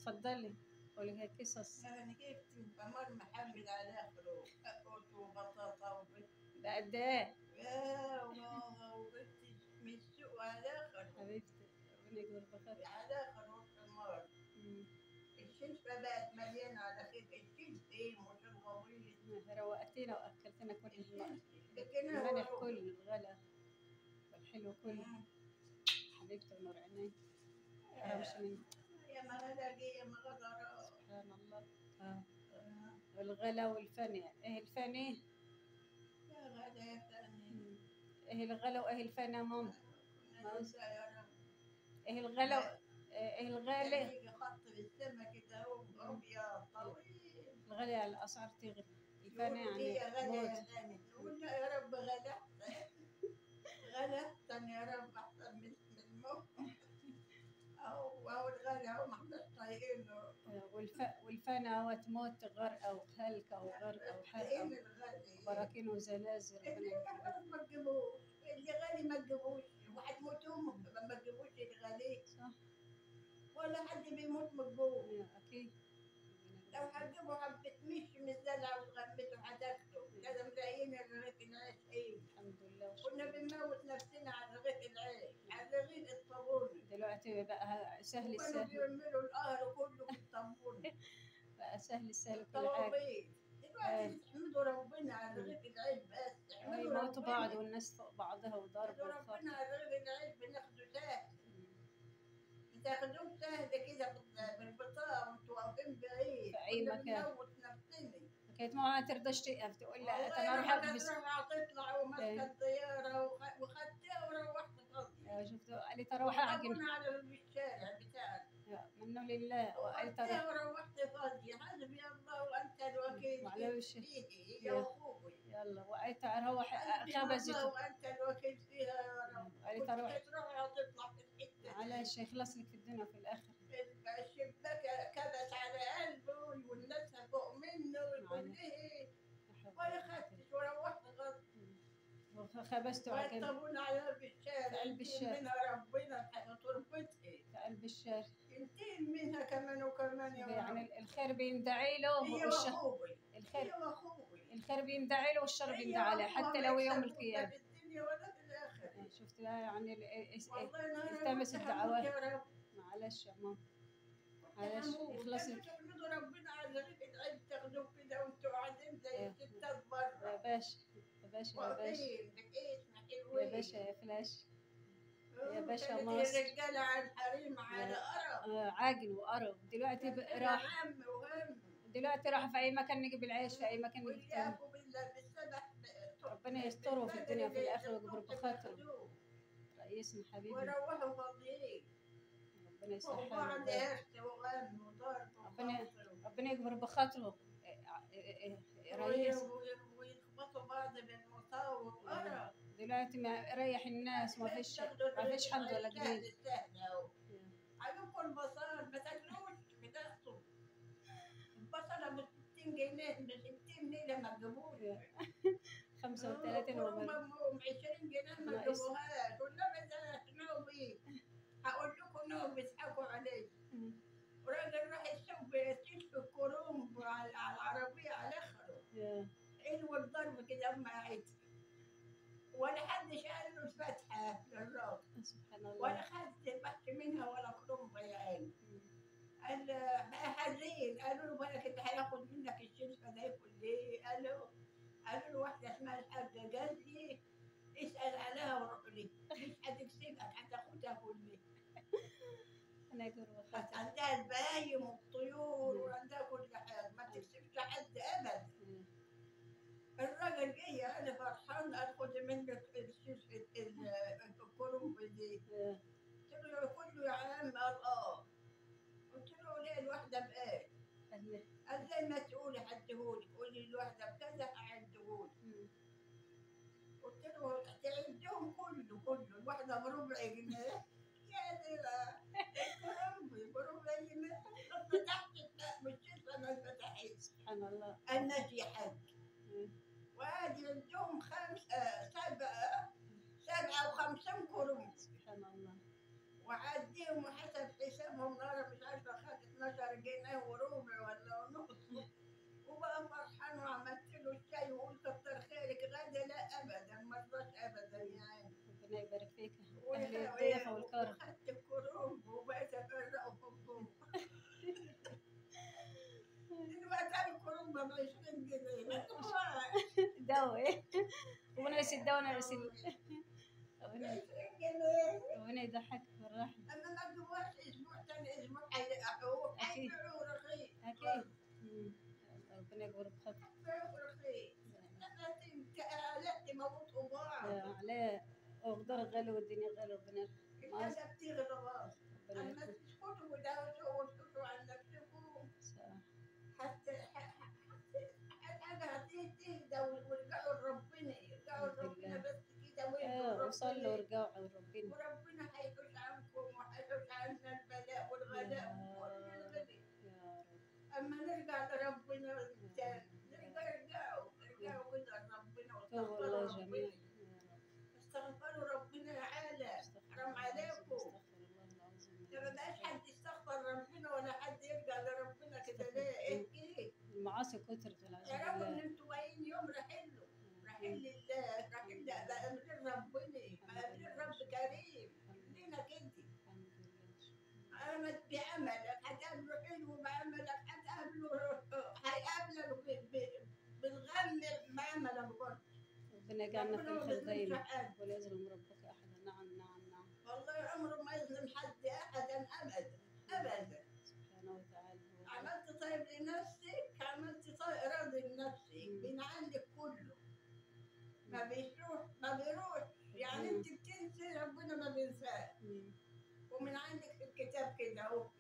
اتفضلي قولي هي قصص انا جبت قمر محمد على اخره قلت وبطاطا وبت ده قد ايه يا ماما وبت من السوق على اخره حبيبتي ربنا يكبر بخير على اخره القمر مم. الشلفة بقت مليانة على خير الشلف ايه مش الغويط روقتينا واكلتنا كل الم- لكن الملح هو كله الغلا والحلو كله حبيبتي ونور عيني مش من يا ما غدا يا ما غدا سبحان الله اه الغلا والفني ايه الفني يا غدا يا ثاني مم. ايه الغلا وايه الفني يا ماما ننسى يا رب ايه الغلا و- ايه الغالي يجي خط بالسما كده هو ابيض طويل الغلا الاسعار تغلي الفني يقول لي يا يعني غلا موت يا ثاني نقول له يا رب غلا غلا احسن يا رب احسن من من الموت اهو اهو الغلا هو ما احناش طايقينه آه، والف... والفني هو تموت غرقه وهلكه وغرقه وحرقه طايقين الغلا براكين وزلازل ربنا اللي يكرمك. يحرم ما تجيبوش اللي غالي ما تجيبوش وهتموتوهم ما تجيبوش الغالي صح ولا حد بيموت من جوه آه، اكيد لو هتجيبوا حبة مش من الزلع وتغمسوا هتاكلوا لازم لاقيين رغيف العيش ايه الحمد لله كنا بنموت نفسنا على رغيف العيش على رغيف الطابون دلوقتي بقى سهل كانوا السهل بيعملوا القهر كله في الطابون بقى سهل السهل كل حاجه طوابير دلوقتي تحمدوا ربنا على رغيف العيش بس احمدوا يموتوا ربنا. بعض والناس فوق بعضها وضرب احمدوا وخط ربنا على رغيف العيش بناخده سهل تاخدوه سهل كده بال- بالبطاقة وانتوا واقفين بعيد في أي كنا مكان. بنموت نفسنا كانت ما ترضاش تقف تقول لا والله انا اروح الواحد احبس راح تطلع وماسكة إيه. الطيارة وخ- وخدتها وروحت فاضية آه، شفت قالت اروح اعجن طبعا على الشارع بتاعنا آه، منه لله وقالت اروح وخدتها وروحت فاضية حسبي الله وأنت الوكيل معلش. فيه هي يا. وأخوي يلا وقالت اروح حسبي الله خبزت وأنت الوكيل فيها يا رب قالت كنت اروح تروح وتطلع في الحتة دي. معلش يخلص لك في الدنيا في الاخر الشباك كبس على قلبه والناس فوق منه ويقول ليه ولا خدتش وروحت غد خبزت وعجن ويطبون على قلب الشارع في قلب الشارع. منها ربنا تربطها في قلب الشارع ينتهي منها كمان وكمان يا رب يعني الخير بيندعي له هي والشر واخوي الخير هي واخوي الخير بيندعي له والشر هي بيندعي عليه وأخوها حتى ما لو يوم يكسبوش لا القيامة في الدنيا ولا في الآخرة شفت لا يعني ال- ال- والله أنا التمس هموت الدعوات. يا رب معلش يا ماما معلش هموت. يخلص لازم لك تحمدوا ربنا على ريحة العيد تاخدوه كده وانتوا قاعدين زي إيه. الستات بره يا باشا يا باشا يا باشا واقفين بكيسنا يا حلوين باشا يا فلاش يا باشا كانت مصر. الرجالة على الحريم على قرف آه، عاجن وقرف دلوقتي ب- راح هم وهم دلوقتي راح في اي مكان نجيب العيش في اي مكان نجيب تاني والياكو بالله بالسبح ربنا يستره في الدنيا وفي الآخرة ويجبر بخاطره. رئيسنا حبيبي وروحوا فاضيين ربنا يصحح وبعض حاله هرس وغم وضرب ربنا- وخاطر. ربنا يكبر بخاطره إيه، إيه، إيه، رئيس وي- ويخبطوا بعض بالمطاوع وقرف دلوقتي ما ريح الناس ما فيش ما فيش حمد ولا جنيه عجبكم البصل ما تاكلوش بتاخدوا البصلة ب 60 جنيه ب 60 جنيه ما تجيبوش 35 وبر 20 جنيه ما ناقص. تجيبوهاش والنبي ده نوبي هقول لكم نوم بيضحكوا عليه وراجل راح يسوق بيستشفي الكروم على على العربية على آخره يا حلو الضرب كده أما قاعد ولا حد شال له الفتحة للراجل سبحان ولا الله خد بحث منها ولا كروم يا عيني قال بقى حزين قالوا له بالك انت هياخد منك الشركه ده ياكل ليه؟ قالوا قالوا له واحده اسمها الحاجه قال لي اسال عليها وروح لي مش هتكسبك هتاخدها كلها انا يكبر بخاطره عندها البهايم والطيور وعندها كل حاجه ما تكسبش حد ابدا الراجل جاي انا فرحان قال خد منك الشركه الكروم دي يا قلت له كله يا عم قال اه قلت له ليه الواحده بقال أهلا. قال زي ما تقولي حدهولي قولي الواحدة بكذا هعدهولي مم. قلت له تعدهم كله كله الواحدة بربع جنيه يا دي بقى الكرنب بربع جنيه طب فتحت الباب مش لسه ما فتحت سبحان الله الناس يا حاج مم. وادي عندهم خمسة سبعة سبعة وخمسين كرنب سبحان الله وعديهم وحسب حسابهم نار مش عارفة خد 12 جنيه ربنا يسلمك ربنا جميل ربنا يضحك بالراحة اما ما تجوعش اسبوع ثاني اسبوع حيبيعوه أكيد. حيبيعوه رخيص أكيد مم. ربنا يكبر بخاطرك حيبيعوه رخيص لما تموت موتوا بعض يا عليه أقدر غالي والدنيا غالي ربنا الناس بتغلى بعض ربنا اما يكبر تسكتوا وداوسوا واسكتوا عن نفسكم صح حتى ح- ح- حتى الحاجة هتيجي تهدى ويرجعوا لربنا يرجعوا لربنا بس كده ايه ويرجعوا وصلوا لربنا ورجعوا على ربنا وربنا هيحوش عنكم وهيحوش عنا البلاء والغلاء وكل الغلاء يا رب اما نرجع لربنا تاني نرجع ارجعوا ارجعوا كده لربنا توب الله واستغفروا جميع ربنا يا رب استغفروا ربنا يا عالم استغفر حرام الله عليكم استغفر الله العظيم ما بقاش حد يستغفر ربنا ولا حد يرجع لربنا كده ليه؟ ايه ايه؟ المعاصي كترت والعياذ يا رب ان بالله انتوا جايين يوم رحلوا رحل لله رحل ده ده امر ربنا ما امر الرب كريم لينا كده الحمد لله عملت بعملك هتقابله حلو بعملك هتقابله هيقابلك ب- ب- بالغم بعملك برضه ربنا يجعلنا في ربنا ما الخير بيظلمش دايما حد ولا يظلم ربك احدا نعم نعم نعم والله عمره ما يظلم حد ابدا ابدا ابدا سبحانه وتعالى هو عملت طيب لنفسك عملت طيب راضي لنفسك مم. من عندك كله ما بيروح ما بيروح يعني مم. انت بتنسي ربنا ما بينساش مم. ومن عندك في الكتاب كده اهو